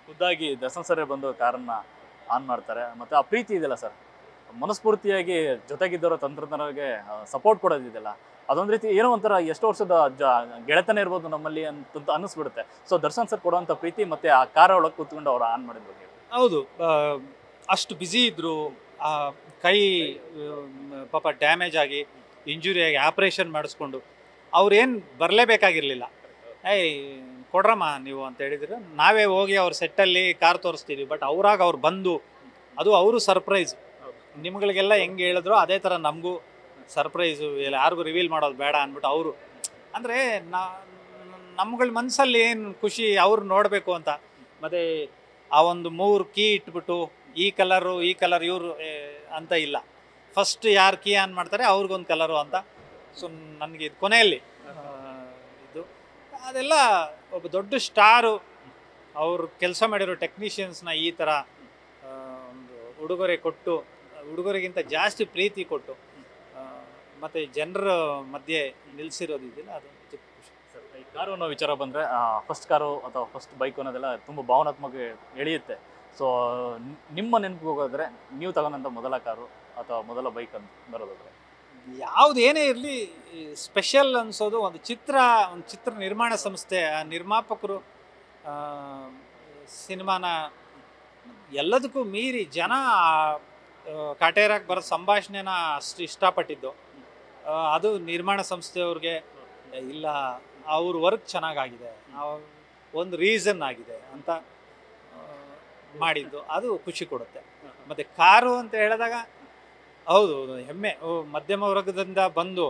ಖುದ್ದಾಗಿ ದರ್ಶನ್ ಸರ್ ಬಂದು ಕಾರನ್ನ ಆನ್ ಮಾಡ್ತಾರೆ ಮತ್ತೆ ಆ ಪ್ರೀತಿ ಇದೆಯಲ್ಲ ಸರ್ ಮನಸ್ಫೂರ್ತಿಯಾಗಿ ಜೊತೆಗಿದ್ದವರ ತಂತ್ರಜ್ಞರಿಗೆ ಸಪೋರ್ಟ್ ಕೊಡೋದಿದೆಯಲ್ಲ ಅದೊಂದು ರೀತಿ ಏನೋ ಒಂಥರ ಎಷ್ಟು ವರ್ಷದ ಜ ಗೆಳೆತನ ಇರ್ಬೋದು ನಮ್ಮಲ್ಲಿ ಅಂತ ಅನ್ನಿಸ್ಬಿಡುತ್ತೆ ಸೊ ದರ್ಶನ್ ಸರ್ ಕೊಡುವಂಥ ಪ್ರೀತಿ ಮತ್ತೆ ಆ ಕಾರ ಒಳಗೆ ಕೂತ್ಕೊಂಡು ಅವ್ರು ಆನ್ ಮಾಡಿದ ಬಗ್ಗೆ ಹೌದು ಆ, ಅಷ್ಟು ಬ್ಯುಸಿ ಇದ್ದರು ಆ ಕೈ ಆ, ಪಾಪ ಡ್ಯಾಮೇಜ್ ಆಗಿ ಇಂಜುರಿ ಆಗಿ ಆಪ್ರೇಷನ್ ಮಾಡಿಸ್ಕೊಂಡು ಅವ್ರೇನು ಬರಲೇಬೇಕಾಗಿರಲಿಲ್ಲ ಏಯ್ ಕೊಡ್ರಮ್ಮ ನೀವು ಅಂತ ಹೇಳಿದ್ರು ನಾವೇ ಹೋಗಿ ಅವ್ರ ಸೆಟ್ಟಲ್ಲಿ ಕಾರ್ ತೋರಿಸ್ತೀವಿ ಬಟ್ ಅವ್ರಾಗ ಅವ್ರು ಬಂದು ಅದು ಅವರು ಸರ್ಪ್ರೈಸ್ ನಿಮ್ಗಳಿಗೆಲ್ಲ ಹೆಂಗೆ ಹೇಳಿದ್ರು ಅದೇ ಥರ ನಮಗೂ ಸರ್ಪ್ರೈಸು ಇಲ್ಲ ಯಾರಿಗೂ ರಿವೀಲ್ ಮಾಡೋದು ಬೇಡ ಅಂದ್ಬಿಟ್ಟು ಅವರು ಅಂದರೆ ನಾ ನಮ್ಗಳ ಮನಸ್ಸಲ್ಲಿ ಏನು ಖುಷಿ ಅವ್ರು ನೋಡಬೇಕು ಅಂತ ಮತ್ತು ಆ ಒಂದು ಮೂರು ಕೀ ಇಟ್ಬಿಟ್ಟು ಈ ಕಲರು ಈ ಕಲರ್ ಇವರು ಅಂತ ಇಲ್ಲ ಫಸ್ಟ್ ಯಾರು ಕೀ ಆನ್ ಮಾಡ್ತಾರೆ ಅವ್ರಿಗೊಂದು ಕಲರು ಅಂತ ಸೊ ನನಗೆ ಇದು ಕೊನೆಯಲ್ಲಿ ಆ, ಇದು ಅದೆಲ್ಲ ಒಬ್ಬ ದೊಡ್ಡ ಸ್ಟಾರು ಅವ್ರು ಕೆಲಸ ಮಾಡಿರೋ ಟೆಕ್ನಿಷಿಯನ್ಸ್ನ ಈ ಥರ ಆ, ಒಂದು ಉಡುಗೊರೆ ಕೊಟ್ಟು ಉಡುಗೊರೆಗಿಂತ ಜಾಸ್ತಿ ಪ್ರೀತಿ ಕೊಟ್ಟು ಆ, ಮತ್ತೆ ಜನರ ಮಧ್ಯೆ ನಿಲ್ಲಿಸಿರೋದು ಇದೆಯಲ್ಲ ಅದು ಚಿಕ್ಕ ಖುಷಿ ಸರ್ ಈ ಕಾರು ಅನ್ನೋ ವಿಚಾರ ಬಂದರೆ ಫಸ್ಟ್ ಕಾರು ಅಥವಾ ಫಸ್ಟ್ ಬೈಕ್ ಅನ್ನೋದೆಲ್ಲ ತುಂಬ ಭಾವನಾತ್ಮಕ ಎಳೆಯುತ್ತೆ ಸೊ ನಿಮ್ಮ ನೆನಪಿಗೆ ಹೋಗೋದ್ರೆ ನೀವು ತಗೊಂಡಂಥ ಮೊದಲ ಕಾರು ಅಥವಾ ಮೊದಲ ಬೈಕ್ ಅಂತ ಬರೋದಾದ್ರೆ ಯಾವುದೇನೇ ಇರಲಿ ಸ್ಪೆಷಲ್ ಅನ್ಸೋದು ಒಂದು ಚಿತ್ರ ಒಂದು ಚಿತ್ರ ನಿರ್ಮಾಣ ಸಂಸ್ಥೆ ಆ ನಿರ್ಮಾಪಕರು ಆ, ಸಿನಿಮಾನ ಎಲ್ಲದಕ್ಕೂ ಮೀರಿ ಜನ ಕಾಟೇರಾಗಿ ಬರೋ ಸಂಭಾಷಣೆನ ಅಷ್ಟು ಇಷ್ಟಪಟ್ಟಿದ್ದು ಆ, ಅದು ನಿರ್ಮಾಣ ಸಂಸ್ಥೆಯವ್ರಿಗೆ ಇಲ್ಲ ಅವ್ರ ವರ್ಕ್ ಚೆನ್ನಾಗಾಗಿದೆ ಅವ್ರ್ ಒಂದು ರೀಸನ್ ಆಗಿದೆ ಅಂತ ಆ, ಮಾಡಿದ್ದು ಅದು ಖುಷಿ ಕೊಡುತ್ತೆ ಮತ್ತು ಕಾರು ಅಂತ ಹೇಳಿದಾಗ ಹೌದು ಹೆಮ್ಮೆ ಓ, ಮಧ್ಯಮ ವರ್ಗದಿಂದ ಬಂದು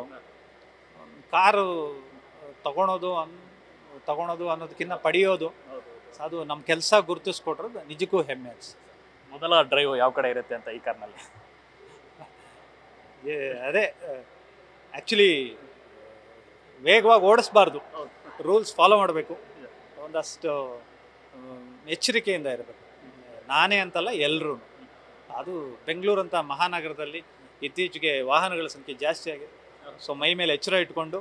ಕಾರು ತಗೊಳೋದು ಅನ್ ತಗೊಳೋದು ಅನ್ನೋದಕ್ಕಿಂತ ಪಡೆಯೋದು ಅದು ನಮ್ಮ ಕೆಲಸ ಗುರುತಿಸ್ಕೊಟ್ರದ್ದು ನಿಜಕ್ಕೂ ಹೆಮ್ಮೆ ಅನ್ಸುತ್ತೆ ಮೊದಲ ಡ್ರೈವ್ ಯಾವ ಕಡೆ ಇರುತ್ತೆ ಅಂತ ಈ ಕಾರ್ನಲ್ಲಿ ಏ, ಅದೇ ಆ್ಯಕ್ಚುಲಿ ವೇಗವಾಗಿ ಓಡಿಸ್ಬಾರ್ದು ರೂಲ್ಸ್ ಫಾಲೋ ಮಾಡಬೇಕು ಒಂದಷ್ಟು ಹ್ಮ್, ಎಚ್ಚರಿಕೆಯಿಂದ ಇರಬೇಕು ನಾನೇ ಅಂತಲ್ಲ ಎಲ್ಲರೂ ಅದು ಬೆಂಗಳೂರಂಥ ಮಹಾನಗರದಲ್ಲಿ ಇತ್ತೀಚೆಗೆ ವಾಹನಗಳ ಸಂಖ್ಯೆ ಜಾಸ್ತಿ ಆಗಿದೆ ಸೊ ಮೈ ಮೇಲೆ ಎಚ್ಚರ ಇಟ್ಕೊಂಡು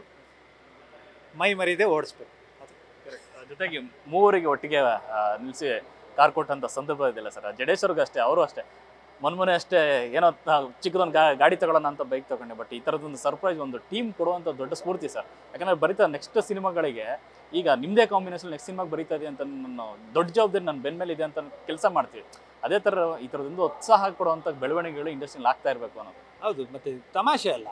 ಮೈ ಮರಿದೇ ಓಡಿಸ್ಬೇಕು ಜೊತೆಗೆ ಮೂವರಿಗೆ ಒಟ್ಟಿಗೆ ಆ, ನಿಲ್ಲಿಸಿ ಕಾರ್ ಕೊಟ್ಟಂಥ ಸಂದರ್ಭ ಇದೆಯಲ್ಲ ಸರ್ ಜಡೇಶ್ವರ್ಗೂ ಅಷ್ಟೇ ಅವರು ಅಷ್ಟೇ ಮೊನ್ನೆ ಅಷ್ಟೇ ಏನೋ ತ- ಚಿಕ್ಕದೊಂದು ಗಾ ಗಾಡಿ ತಗೊಳ್ಳೋಣ ಅಂತ ಬೈಕ್ ತಗೊಂಡೆ ಬಟ್ ಈ ಥರದೊಂದು ಸರ್ಪ್ರೈಸ್ ಒಂದು ಟೀಮ್ ಕೊಡುವಂಥ ದೊಡ್ಡ ಸ್ಫೂರ್ತಿ ಸರ್ ಯಾಕಂದ್ರೆ ಬರೀತಾ ನೆಕ್ಸ್ಟ್ ಸಿನಿಮಾಗಳಿಗೆ ಈಗ ನಿಮ್ಮದೇ ಕಾಂಬಿನೇಷನ್ ನೆಕ್ಸ್ಟ್ ಸಿನಿಮಾಗೆ ಬರೀತಾ ಇದೆ ಅಂತ ನನ್ನ ದೊಡ್ಡ ಜವಾಬ್ದಾರಿ ನನ್ನ ಬೆನ್ನ ಮೇಲೆ ಇದೆ ಅಂತ ಕೆಲಸ ಮಾಡ್ತೀವಿ ಅದೇ ಥರ ಈ ಥರದೊಂದು ಉತ್ಸಾಹ ಕೊಡುವಂಥ ಬೆಳವಣಿಗೆಗಳು ಇಂಡಸ್ಟ್ರಿಯಲ್ಲಿ ಆಗ್ತಾ ಇರಬೇಕು ಅನ್ನೋದು ಹೌದು ಮತ್ತು ತಮಾಷೆ ಅಲ್ಲ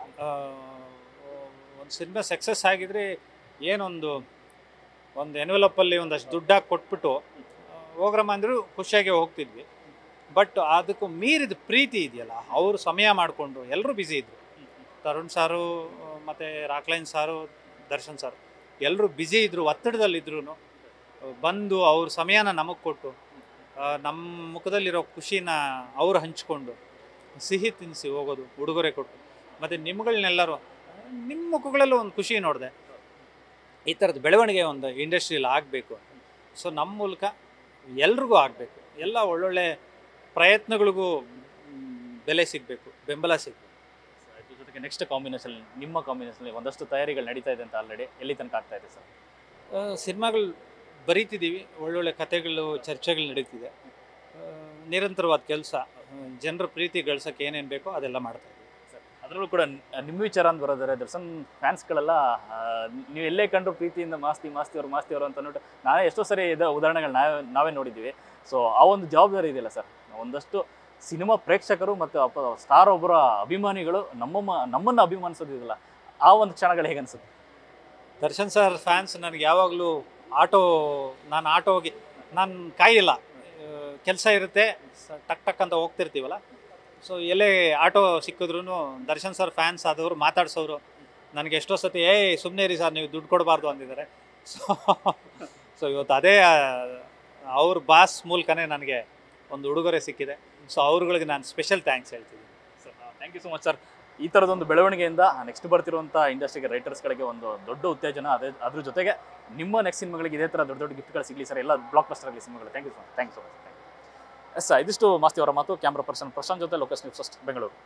ಒಂದು ಸಿನಿಮಾ ಸಕ್ಸಸ್ ಆಗಿದ್ರೆ ಏನೊಂದು ಒಂದು ಎನ್ವೆಲಪ್ಪಲ್ಲಿ ಒಂದಷ್ಟು ದುಡ್ಡಾಗಿ ಕೊಟ್ಬಿಟ್ಟು ಆ, ಹೋಗ್ರಮ್ಮ ಅಂದರೂ ಖುಷಿಯಾಗಿ ಹೋಗ್ತಿದ್ವಿ ಬಟ್ ಅದಕ್ಕೂ ಮೀರಿದ ಪ್ರೀತಿ ಇದೆಯಲ್ಲ ಅವರು ಸಮಯ ಮಾಡಿಕೊಂಡು ಎಲ್ಲರೂ ಬ್ಯುಸಿ ಇದ್ದರು ತರುಣ್ ಸಾರು ಮತ್ತು ರಾಕ್ಲೈನ್ ಸಾರು ದರ್ಶನ್ ಸಾರು ಎಲ್ಲರೂ ಬ್ಯುಸಿ ಇದ್ದರು ಒತ್ತಡದಲ್ಲಿದ್ರು ಬಂದು ಅವ್ರ ಸಮಯನ ನಮಗೆ ಕೊಟ್ಟು ಆ, ನಮ್ಮ ಮುಖದಲ್ಲಿರೋ ಖುಷಿನ ಅವ್ರು ಹಂಚ್ಕೊಂಡು ಸಿಹಿ ತಿನ್ನಿಸಿ ಹೋಗೋದು ಉಡುಗೊರೆ ಕೊಟ್ಟು ಮತ್ತು ನಿಮ್ಗಳನ್ನೆಲ್ಲರೂ ನಿಮ್ಮ ಮುಖಗಳಲ್ಲೂ ಒಂದು ಖುಷಿ ನೋಡಿದೆ ಈ ಥರದ ಬೆಳವಣಿಗೆ ಒಂದು ಇಂಡಸ್ಟ್ರಿಯಲ್ಲಿ ಆಗಬೇಕು ಸೊ ನಮ್ಮ ಮೂಲಕ ಎಲ್ರಿಗೂ ಆಗಬೇಕು ಎಲ್ಲ ಒಳ್ಳೊಳ್ಳೆ ಪ್ರಯತ್ನಗಳಿಗೂ ಮ್, ಬೆಲೆ ಸಿಗಬೇಕು ಬೆಂಬಲ ಸಿಗಬೇಕು ಇದ್ರ ಜೊತೆಗೆ ನೆಕ್ಸ್ಟ್ ಕಾಂಬಿನೇಷನ್ ನಿಮ್ಮ ಕಾಂಬಿನೇಷನ್ ಒಂದಷ್ಟು ತಯಾರಿಗಳು ನಡೀತಾ ಇದೆ ಅಂತ ಆಲ್ರೆಡಿ ಎಲ್ಲಿ ತನಕ ಆಗ್ತಾ ಇದೆ ಸರ್ ಸಿನಿಮಾಗಳು ಬರೀತಿದ್ದೀವಿ ಒಳ್ಳೊಳ್ಳೆ ಕಥೆಗಳು ಚರ್ಚೆಗಳು ನಡೀತಿದೆ ಆ, ನಿರಂತರವಾದ ಕೆಲಸ ಜನರ ಪ್ರೀತಿ ಗಳಿಸೋಕೆ ಏನೇನು ಬೇಕೋ ಅದೆಲ್ಲ ಮಾಡ್ತಾ ಇದ್ದೀವಿ ಅದರಲ್ಲೂ ಕೂಡ ನ- ನಿಮ್ಮ ವಿಚಾರ ಅಂತ ಬರೋದಾರೆ ದರ್ಶನ್ ಫ್ಯಾನ್ಸ್ಗಳೆಲ್ಲ ನೀವು ಎಲ್ಲೇ ಕಂಡ್ರು ಪ್ರೀತಿಯಿಂದ ಮಾಸ್ತಿ ಮಾಸ್ತಿ ಅವರು ಮಾಸ್ತಿ ಅವರು ಅಂತ ಅಂದ್ಬಿಟ್ಟು ನಾವೇ ಎಷ್ಟೋ ಸರಿ ಇದೆ ಉದಾಹರಣೆಗಳು ನಾವೇ ನಾವೇ ನೋಡಿದ್ದೀವಿ ಸೊ ಆ ಒಂದು ಜವಾಬ್ದಾರಿ ಇದೆಯಲ್ಲ ಸರ್ ಒಂದಷ್ಟು ಸಿನಿಮಾ ಪ್ರೇಕ್ಷಕರು ಮತ್ತು ಅಪ ಸ್ಟಾರ್ ಒಬ್ಬರ ಅಭಿಮಾನಿಗಳು ನಮ್ಮ ನಮ್ಮನ್ನು ಅಭಿಮಾನಿಸೋದಿದೆಯಲ್ಲ ಆ ಒಂದು ಕ್ಷಣಗಳು ಹೇಗೆ ಅನ್ಸುತ್ತೆ ದರ್ಶನ್ ಸರ್ ಫ್ಯಾನ್ಸ್ ನನಗೆ ಯಾವಾಗಲೂ ಆಟೋ ನಾನು ಆಟೋ ಹೋಗಿ ನಾನು ಕಾಯಿಲ್ಲ ಕೆಲಸ ಇರುತ್ತೆ ಸ- ಟಕ್ ಟಕ್ ಅಂತ ಹೋಗ್ತಿರ್ತೀವಲ್ಲ ಸೊ ಎಲ್ಲೇ ಆಟೋ ಸಿಕ್ಕಿದ್ರು ದರ್ಶನ್ ಸರ್ ಫ್ಯಾನ್ಸ್ ಆದವರು ಮಾತಾಡ್ಸೋರು ನನಗೆ ಎಷ್ಟೋ ಸತಿ ಏ ಸುಮ್ಮನೆ ಇರಿ ಸರ್ ನೀವು ದುಡ್ಡು ಕೊಡಬಾರ್ದು ಅಂದಿದ್ದಾರೆ ಸೊ ಸೊ ಇವತ್ತು ಅದೇ ಅವ್ರ ಬಾಸ್ ಮೂಲಕನೇ ನನಗೆ ಒಂದು ಉಡುಗೊರೆ ಸಿಕ್ಕಿದೆ ಸೊ ಅವ್ರುಗಳಿಗೆ ನಾನು ಸ್ಪೆಷಲ್ ಥ್ಯಾಂಕ್ಸ್ ಹೇಳ್ತೀನಿ sir thank you so much sir ಈ ಥರದೊಂದು ಬೆಳವಣಿಗೆಯಿಂದ ನೆಕ್ಸ್ಟ್ ಬರ್ತಿರುವಂಥ ಇಂಡಸ್ಟ್ರಿಗೆ ರೈಟರ್ಸ್ಗಳಿಗೆ ಒಂದು ದೊಡ್ಡ ಉತ್ತೇಜನ ಅದೇ ಅದ್ರ ಜೊತೆಗೆ ನಿಮ್ಮ ನೆಕ್ಸ್ಟ್ ಸಿನಿಮಾಗಳಿಗೆ ಇದೇ ಥರ ದೊಡ್ಡ ದೊಡ್ಡ ಗಿಫ್ಟ್ಗಳು ಸಿಗಲಿ ಸರ್ ಎಲ್ಲ ಬ್ಲಾಕ್ ಬಸ್ಟರ್ ಆಗಲಿ ಸಿನಿಮಾಗಳು thank you so thank you so much yes ಇದಿಷ್ಟು ಮಾಸ್ತಿ ಅವರ ಮಾತು ಕ್ಯಾಮ್ರಾ ಪರ್ಸನ್ ಪ್ರಶಾಂತ್ ಜೊತೆ ಲೋಕೇಶ್ ನ್ಯೂಸ್ ಫಸ್ಟ್ ಬೆಂಗಳೂರು